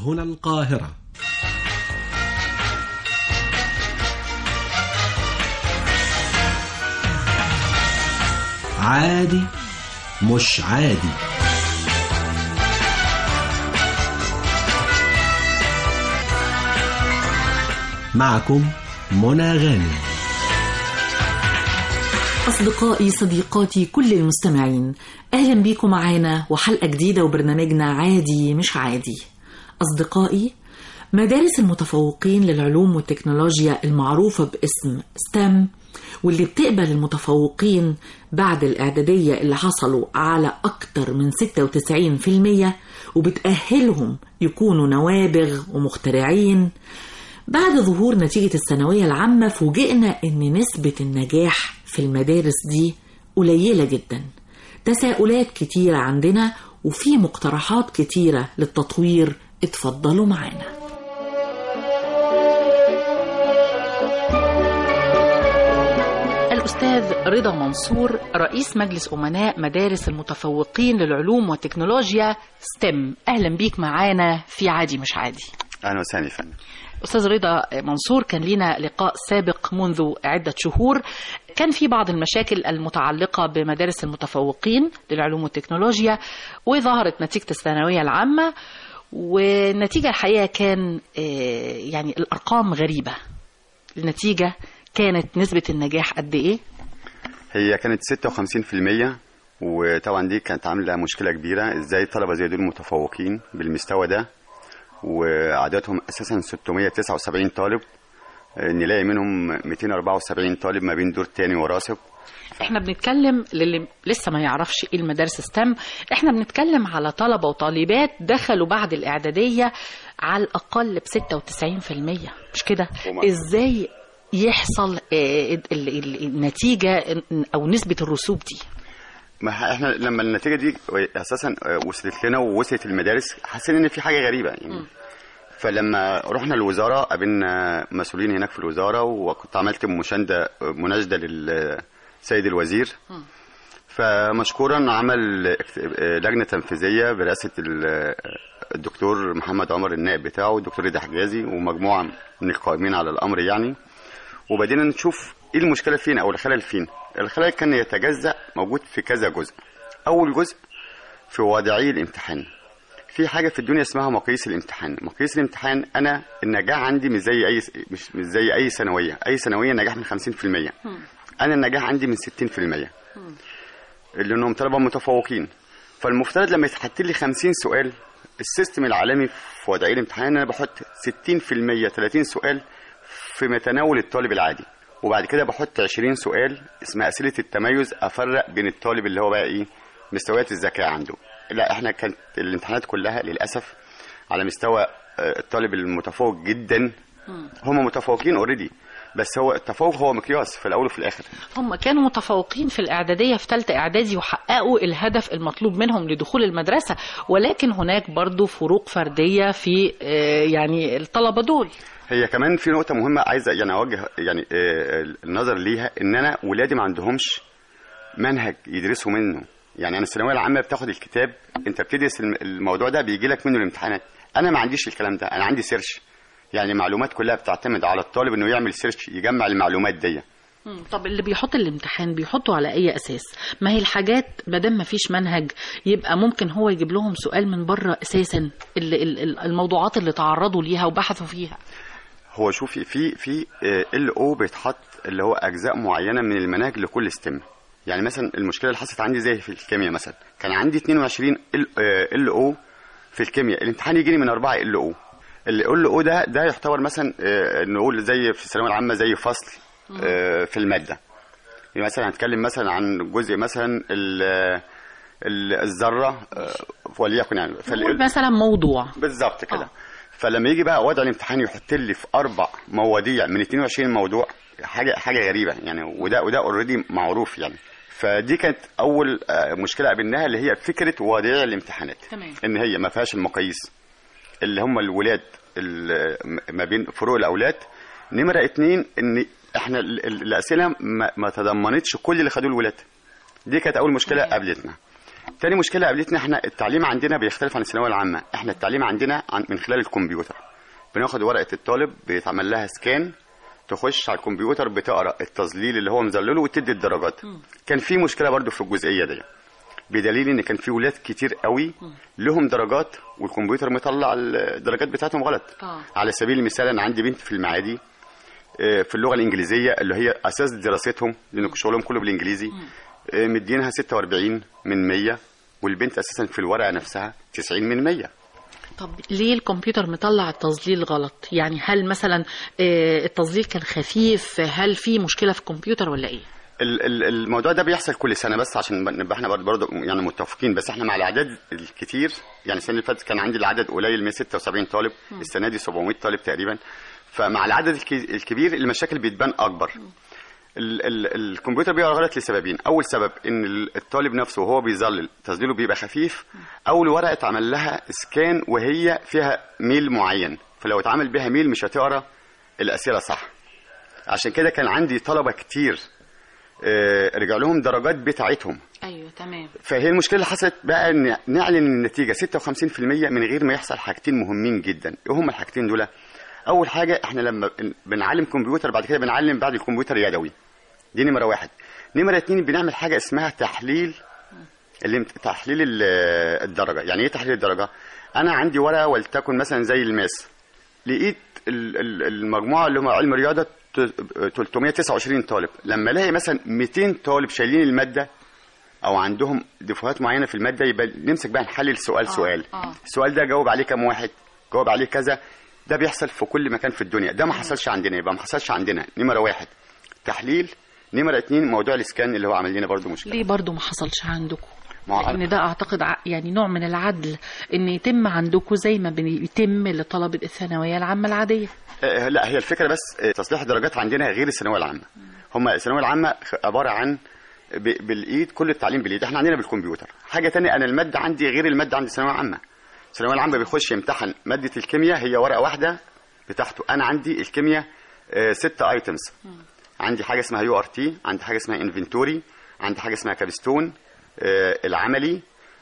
هنا القاهرة عادي مش عادي معكم منى غانم أصدقائي صديقاتي كل المستمعين أهلا بيكم معانا وحلقة جديدة وبرنامجنا عادي مش عادي أصدقائي مدارس المتفوقين للعلوم والتكنولوجيا المعروفة باسم ستام واللي بتقبل المتفوقين بعد الإعدادية اللي حصلوا على أكتر من 96% وبتأهلهم يكونوا نوابغ ومخترعين بعد ظهور نتيجة الثانوية العامة فوجئنا إن نسبة النجاح في المدارس دي قليلة جدا تساؤلات كتيرة عندنا وفي مقترحات كتيرة للتطوير اتفضلوا معانا الأستاذ رضا منصور رئيس مجلس أمناء مدارس المتفوقين للعلوم والتكنولوجيا ستيم أهلا بيك معانا في عادي مش عادي اهلا وسهلا يا فندم أستاذ رضا منصور كان لنا لقاء سابق منذ عدة شهور كان في بعض المشاكل المتعلقة بمدارس المتفوقين للعلوم والتكنولوجيا وظهرت نتيجة الثانوية العامة والنتيجة الحقيقة كان آه، يعني الأرقام غريبة النتيجة كانت نسبة النجاح قد إيه؟ هي كانت 56% وطبعا دي كانت عامله مشكله كبيره ازاي طلبه زي دول متفوقين بالمستوى ده وعددهم اساسا 679 طالب آه، نلاقي منهم 274 طالب ما بين دور تاني وراسب احنا بنتكلم للي لسه ما يعرفش ايه المدارس ستام احنا بنتكلم على طلبة وطالبات دخلوا بعد الاعدادية على الاقل ب 96% مش كده وما- ازاي يحصل آه، ال- ال- النتيجة او نسبة الرسوب دي ما ح- احنا لما النتيجه دي اساسا آه، وصلت لنا ووصلت المدارس حسينا ان في حاجه غريبه يعني فلما رحنا الوزاره قابلنا مسؤولين هناك في الوزاره وكنت عملت مشاده مناشده للسيد الوزير فمشكورا عمل اكت- آه، لجنه تنفيذيه برئاسه ال- الدكتور محمد عمر النائب بتاعه والدكتور رضا حجازي ومجموعه من القائمين على الامر يعني وبدينا نشوف ايه المشكله فين او الخلل فين الخلل كان يتجزا موجود في كذا جزء اول جزء في وضعي الامتحان في حاجه في الدنيا اسمها مقاييس الامتحان مقاييس الامتحان انا النجاح عندي مش زي اي مش, مش زي اي ثانويه اي ثانويه نجاح من 50% انا النجاح عندي من 60% لانهم طلبه متفوقين فالمفترض لما يتحط لي 50 سؤال السيستم العالمي في وضعي الامتحان انا بحط 60% 30 سؤال في متناول الطالب العادي وبعد كده بحط 20 سؤال اسمها اسئله التميز افرق بين الطالب اللي هو بقى ايه مستويات الذكاء عنده لا احنا كانت الامتحانات كلها للاسف على مستوى آه، الطالب المتفوق جدا هم متفوقين اوريدي بس هو التفوق هو مقياس في الاول وفي الاخر هم كانوا متفوقين في الإعدادية في ثالثة إعدادي وحققوا الهدف المطلوب منهم لدخول المدرسة ولكن هناك برضو فروق فردية في آه، يعني الطلبة دول هي كمان في نقطة مهمة عايز يعني أوجه يعني آه، النظر ليها إن أنا ولادي ما عندهمش منهج يدرسوا منه يعني أنا الثانوية العامة بتاخد الكتاب أنت بتدرس الم- الموضوع ده بيجي لك منه الامتحانات أنا ما عنديش الكلام ده أنا عندي سيرش يعني المعلومات كلها بتعتمد على الطالب إنه يعمل سيرش يجمع المعلومات دي مم، طب اللي بيحط الامتحان بيحطه على اي اساس ما هي الحاجات مادام ما فيش منهج يبقى ممكن هو يجيب لهم سؤال من بره اساسا ال- ال- ال- الموضوعات اللي تعرضوا ليها وبحثوا فيها هو شوفي في في ال او بيتحط اللي هو اجزاء معينه من المناهج لكل ستيم يعني مثلا المشكله اللي حصلت عندي زي في الكيمياء مثلا كان عندي 22 ال او في الكيمياء الامتحان يجي لي من 4 ال او ال او ده ده يعتبر مثلا آه، نقول زي في الثانويه العامه زي فصل آه، في الماده يعني مثلا هنتكلم مثلا عن جزء مثلا ال- ال- الذره آه، وليكن يعني فال- نقول مثلا موضوع بالظبط كده آه. فلما يجي بقى وضع الامتحان يحط لي في اربع مواضيع من 22 موضوع حاجه حاجه غريبه يعني وده وده اوريدي معروف يعني فدي كانت اول آه، مشكله قابلناها اللي هي فكره وضع الامتحانات تمام. ان هي ما فيهاش المقاييس اللي هم الولاد ال- ما بين فروق الاولاد نمره اتنين ان احنا ال- ال- الاسئله ما, ما تضمنتش كل اللي خدوه الولاد دي كانت اول مشكله قابلتنا تاني مشكله قابلتنا احنا التعليم عندنا بيختلف عن الثانويه العامه احنا التعليم عندنا عن من خلال الكمبيوتر بناخد ورقه الطالب بيتعمل لها سكان تخش على الكمبيوتر بتقرا التظليل اللي هو مظلله وتدي الدرجات كان في مشكله برضو في الجزئيه دي بدليل ان كان في ولاد كتير قوي لهم درجات والكمبيوتر مطلع الدرجات بتاعتهم غلط آه. على سبيل المثال انا عندي بنت في المعادي آه، في اللغه الانجليزيه اللي هي اساس دراستهم لان شغلهم كله بالانجليزي آه، مدينها 46 من 100 والبنت اساسا في الورقه نفسها 90 من 100 طب ليه الكمبيوتر مطلع التظليل غلط يعني هل مثلا آه، التظليل كان خفيف هل في مشكله في الكمبيوتر ولا ايه ال- ال- الموضوع ده بيحصل كل سنه بس عشان نبقى احنا برضه برضه يعني متفقين بس احنا مع الاعداد الكتير يعني السنه اللي فاتت كان عندي العدد قليل 176 طالب السنه دي 700 طالب تقريبا فمع العدد الك- الكبير المشاكل بتبان اكبر ال ال الكمبيوتر بيقرا غلط لسببين اول سبب ان ال- الطالب نفسه وهو بيظلل تظليله بيبقى خفيف او الورقه اتعمل لها سكان وهي فيها ميل معين فلو اتعمل بيها ميل مش هتقرا الاسئله صح عشان كده كان عندي طلبه كتير آه، رجع لهم درجات بتاعتهم ايوه تمام فهي المشكله اللي حصلت بقى ان نعلن النتيجه 56% من غير ما يحصل حاجتين مهمين جدا ايه هما الحاجتين دول اول حاجه احنا لما بن- بنعلم كمبيوتر بعد كده بنعلم بعد الكمبيوتر يدوي دي نمره واحد نمره اتنين بنعمل حاجه اسمها تحليل اللي تحليل ال- الدرجه يعني ايه تحليل الدرجه انا عندي ورقه ولتكن مثلا زي الماس لقيت ال- ال- المجموعه اللي هم علم رياضه ت- 329 طالب لما الاقي مثلا 200 طالب شايلين الماده او عندهم دفوهات معينه في الماده يبقى نمسك بقى نحلل سؤال سؤال آه. السؤال ده جاوب عليه كام واحد جاوب عليه كذا ده بيحصل في كل مكان في الدنيا ده ما حصلش عندنا يبقى ما حصلش عندنا نمره واحد تحليل نمره اتنين موضوع الاسكان اللي هو عمل لنا برضو مشكله ليه برضو ما حصلش عندكم ما هو- لان ده اعتقد ع- يعني نوع من العدل ان يتم عندكم زي ما بيتم لطلبه الثانويه العامه العاديه آه، لا هي الفكره بس آه، تصليح الدرجات عندنا غير الثانويه العامه هم الثانويه العامه خ- عباره عن ب- بالايد كل التعليم بالايد احنا عندنا بالكمبيوتر حاجه تانية انا الماده عندي غير الماده عند الثانويه العامه الثانويه العامه بيخش يمتحن ماده الكيمياء هي ورقه واحده بتاعته انا عندي الكيمياء آه، ست ايتمز عندي حاجه اسمها يو ار تي عندي حاجه اسمها انفنتوري عندي حاجه اسمها كابستون آه، العملي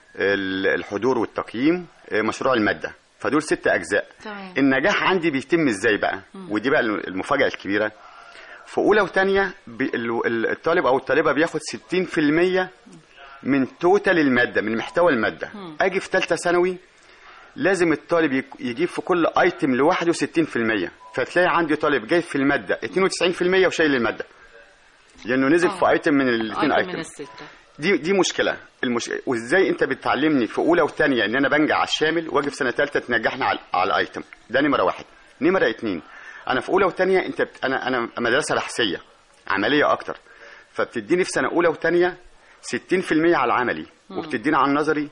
ال- الحضور والتقييم آه، مشروع الماده فدول ست اجزاء تمام. النجاح عندي بيتم ازاي بقى ودي بقى المفاجاه الكبيره في اولى وثانيه الطالب او الطالبه بياخد 60% من توتال الماده من محتوى الماده اجي في ثالثه ثانوي لازم الطالب يك- يجيب في كل ايتم لوحده 60% فتلاقي عندي طالب جايب في الماده 92% وشايل الماده لانه نزل آه. في ايتم من الاثنين أيضا من ايتم السته دي دي مشكله المش... وازاي انت بتعلمني في اولى وثانيه ان انا بنجح على الشامل واجي في سنه ثالثه تنجحني على على الايتم ده نمره واحد نمره اتنين انا في اولى وثانيه انت بت... انا انا مدرسه بحثيه عمليه اكتر فبتديني في سنه اولى وثانيه 60% على العملي وبتديني على النظري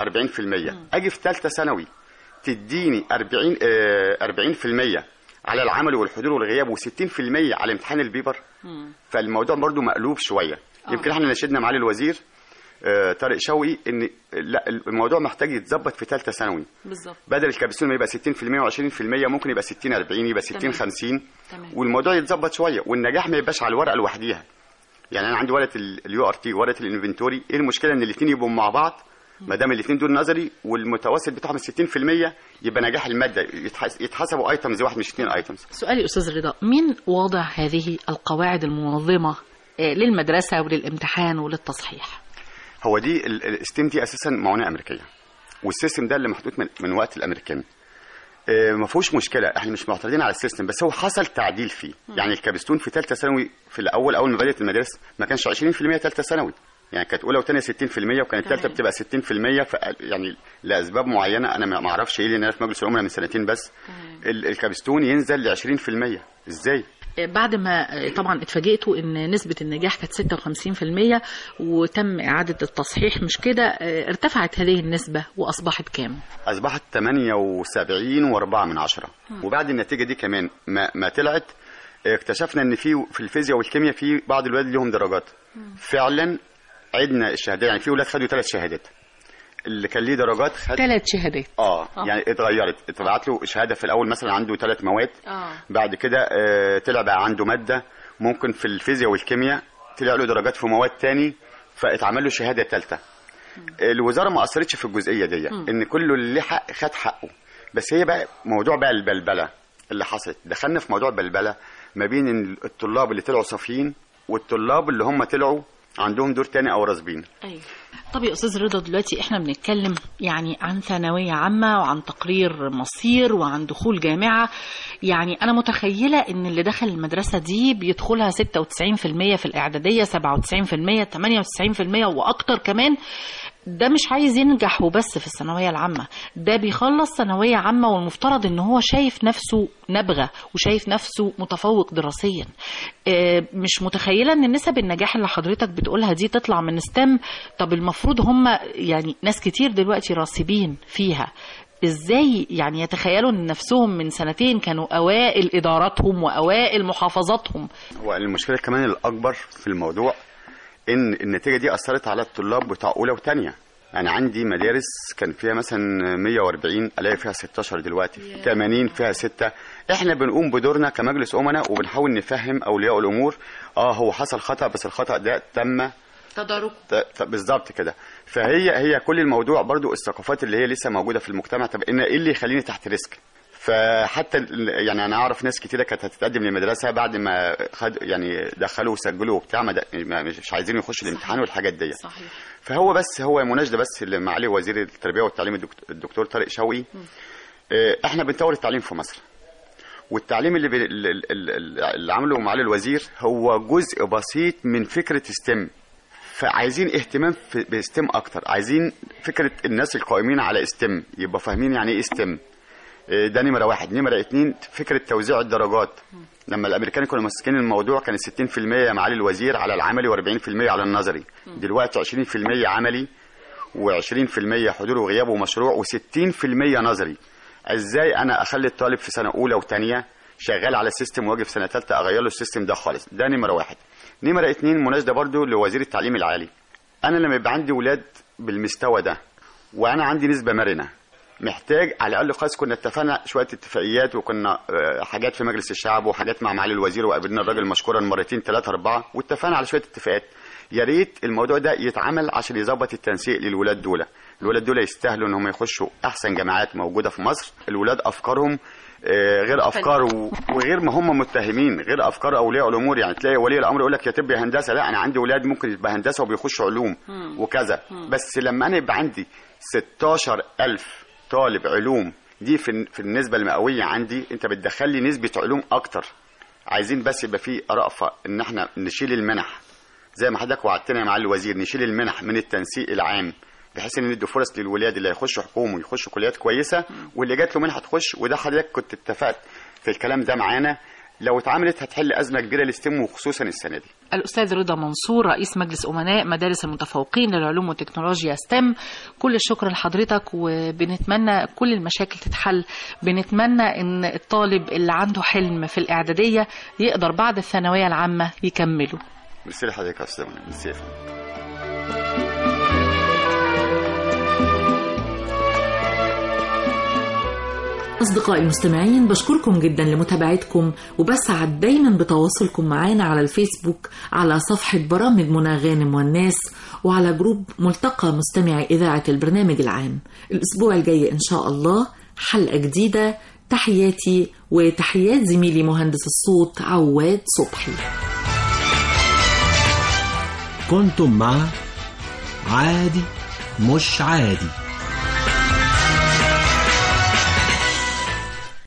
40% اجي في ثالثه ثانوي تديني 40 آه، 40% على العمل والحضور والغياب و60% على امتحان البيبر فالموضوع برضو مقلوب شويه يمكن احنا نشدنا معالي الوزير آه، طارق شوقي ان لا الموضوع محتاج يتظبط في ثالثه ثانوي بالظبط بدل الكابسول ما يبقى 60% و20% ممكن يبقى 60 40 يبقى 60 تمام. 50 تمام. والموضوع يتظبط شويه والنجاح ما يبقاش على الورقه لوحديها يعني انا عندي ورقه اليو ار تي ورقه الانفنتوري ايه المشكله ان الاثنين يبقوا مع بعض ما دام الاثنين دول نظري والمتوسط بتاعهم 60% يبقى نجاح الماده يتحس- يتحسبوا ايتمز واحد مش اثنين ايتمز سؤالي أستاذ رضا مين وضع هذه القواعد المنظمة آه، للمدرسة وللامتحان وللتصحيح هو دي الستيم دي اساسا معونه امريكيه والسيستم ده اللي محطوط من, من وقت الامريكان آه، ما فيهوش مشكله احنا مش معترضين على السيستم بس هو حصل تعديل فيه يعني الكابستون في ثالثه ثانوي في الاول اول ما بدات المدارس ما كانش 20% ثالثه ثانوي يعني كانت اولى وثانيه 60% وكانت ثالثه تمام. بتبقى 60% ف يعني لاسباب معينه انا ما ما اعرفش ايه لان انا في مجلس الامناء من سنتين بس ال- الكابستون ينزل ل 20% ازاي؟ آه، بعد ما آه، طبعا اتفاجئتوا ان نسبة النجاح كانت 56% وتم اعادة التصحيح مش كده آه، ارتفعت هذه النسبة واصبحت كام اصبحت 78 و4 من عشرة وبعد النتيجه دي كمان ما, ما طلعت اكتشفنا ان في في الفيزياء والكيمياء في بعض الولاد لهم درجات فعلا عدنا الشهادات يعني في ولاد خدوا ثلاث شهادات اللي كان ليه درجات خد ثلاث شهادات اه آه. يعني اتغيرت اتبعت له شهاده في الاول مثلا عنده ثلاث مواد اه بعد كده آه، طلع بقى عنده ماده ممكن في الفيزياء والكيمياء طلع له درجات في مواد تاني فاتعمل له شهاده ثالثه الوزاره ما اثرتش في الجزئيه دي ان كله اللي ليه حق خد حقه بس هي بقى موضوع بقى البلبله اللي حصلت دخلنا في موضوع البلبله ما بين ال- الطلاب اللي طلعوا صافيين والطلاب اللي هم طلعوا عندهم دور تاني او راسبين أيوة. طب يا استاذ رضا دلوقتي احنا بنتكلم يعني عن ثانويه عامه وعن تقرير مصير وعن دخول جامعه يعني انا متخيله ان اللي دخل المدرسه دي بيدخلها 96% في الاعداديه 97% 98% واكتر كمان ده مش عايز ينجح وبس في الثانويه العامه ده بيخلص ثانويه عامه والمفترض ان هو شايف نفسه نابغه وشايف نفسه متفوق دراسيا آه، مش متخيله ان نسب النجاح اللي حضرتك بتقولها دي تطلع من ستم طب المفروض هم يعني ناس كتير دلوقتي راسبين فيها ازاي يعني يتخيلوا ان نفسهم من سنتين كانوا اوائل اداراتهم واوائل محافظاتهم هو المشكله كمان الاكبر في الموضوع ان النتيجه دي اثرت على الطلاب بتاع اولى وثانيه يعني عندي مدارس كان فيها مثلا 140 الاقي فيها 16 دلوقتي 80 فيها 6 احنا بنقوم بدورنا كمجلس امناء وبنحاول نفهم اولياء الامور اه هو حصل خطا بس الخطا ده تم تدارك ت- ت- بالظبط كده فهي هي كل الموضوع برضو الثقافات اللي هي لسه موجوده في المجتمع طب ان ايه اللي يخليني تحت ريسك فحتى ال- يعني انا اعرف ناس كتيره كانت هتتقدم للمدرسه بعد ما خد يعني دخلوا وسجلوا وبتاع ما د- ما- مش عايزين يخشوا الامتحان والحاجات دي صحيح فهو بس هو مناشده بس اللي معالي وزير التربيه والتعليم الدكتور, الدكتور طارق شوقي آه، احنا بنطور التعليم في مصر والتعليم اللي, بي... اللي- اللي اللي عمله معالي الوزير هو جزء بسيط من فكره ستيم فعايزين اهتمام في بستيم اكتر عايزين فكره الناس القائمين على ستيم يبقى فاهمين يعني ايه ستيم ده نمره واحد نمره اتنين فكره توزيع الدرجات لما الامريكان كانوا ماسكين الموضوع كان 60% يا معالي الوزير على العملي و40% على النظري دلوقتي 20% عملي و20% حضور وغياب ومشروع و60% نظري ازاي انا اخلي الطالب في سنه اولى وثانيه شغال على سيستم واجي في سنه ثالثه اغير له السيستم ده خالص ده نمره واحد نمره اتنين مناشده برضو لوزير التعليم العالي انا لما يبقى عندي ولاد بالمستوى ده وانا عندي نسبه مرنه محتاج على الاقل خالص كنا اتفقنا شويه اتفاقيات وكنا آه، حاجات في مجلس الشعب وحاجات مع معالي الوزير وقابلنا الراجل مشكورا مرتين ثلاثه اربعه واتفقنا على شويه اتفاقات يا ريت الموضوع ده يتعمل عشان يظبط التنسيق للولاد دول الولاد دول يستاهلوا ان هم يخشوا احسن جامعات موجوده في مصر الولاد افكارهم آه، غير افكار و- وغير ما هم متهمين غير افكار اولياء الامور يعني تلاقي ولي الامر يقول لك يا طب يا هندسه لا انا عندي ولاد ممكن يبقى هندسه وبيخشوا علوم وكذا بس لما انا يبقى عندي 16000 طالب علوم دي في في النسبه المئويه عندي انت بتدخل لي نسبه علوم اكتر عايزين بس يبقى في رأفة ان احنا نشيل المنح زي ما حضرتك وعدتنا يا معالي الوزير نشيل المنح من التنسيق العام بحيث ان ندي فرص للولاد اللي هيخشوا حكومه ويخشوا كليات كويسه واللي جات له منحه تخش وده حضرتك كنت اتفقت في الكلام ده معانا لو اتعملت هتحل ازمه كبيره للستم وخصوصا السنه دي الأستاذ رضا منصور رئيس مجلس أمناء مدارس المتفوقين للعلوم والتكنولوجيا ستم كل الشكر لحضرتك وبنتمنى كل المشاكل تتحل بنتمنى أن الطالب اللي عنده حلم في الإعدادية يقدر بعد الثانوية العامة يكمله ميرسي لحضرتك يا استاذ منى. ميرسي يا فندم. أصدقائي المستمعين بشكركم جدا لمتابعتكم وبسعد دايما بتواصلكم معانا على الفيسبوك على صفحة برامج منى غانم والناس وعلى جروب ملتقى مستمعي إذاعة البرنامج العام الأسبوع الجاي إن شاء الله حلقة جديدة تحياتي وتحيات زميلي مهندس الصوت عواد صبحي كنتم مع عادي مش عادي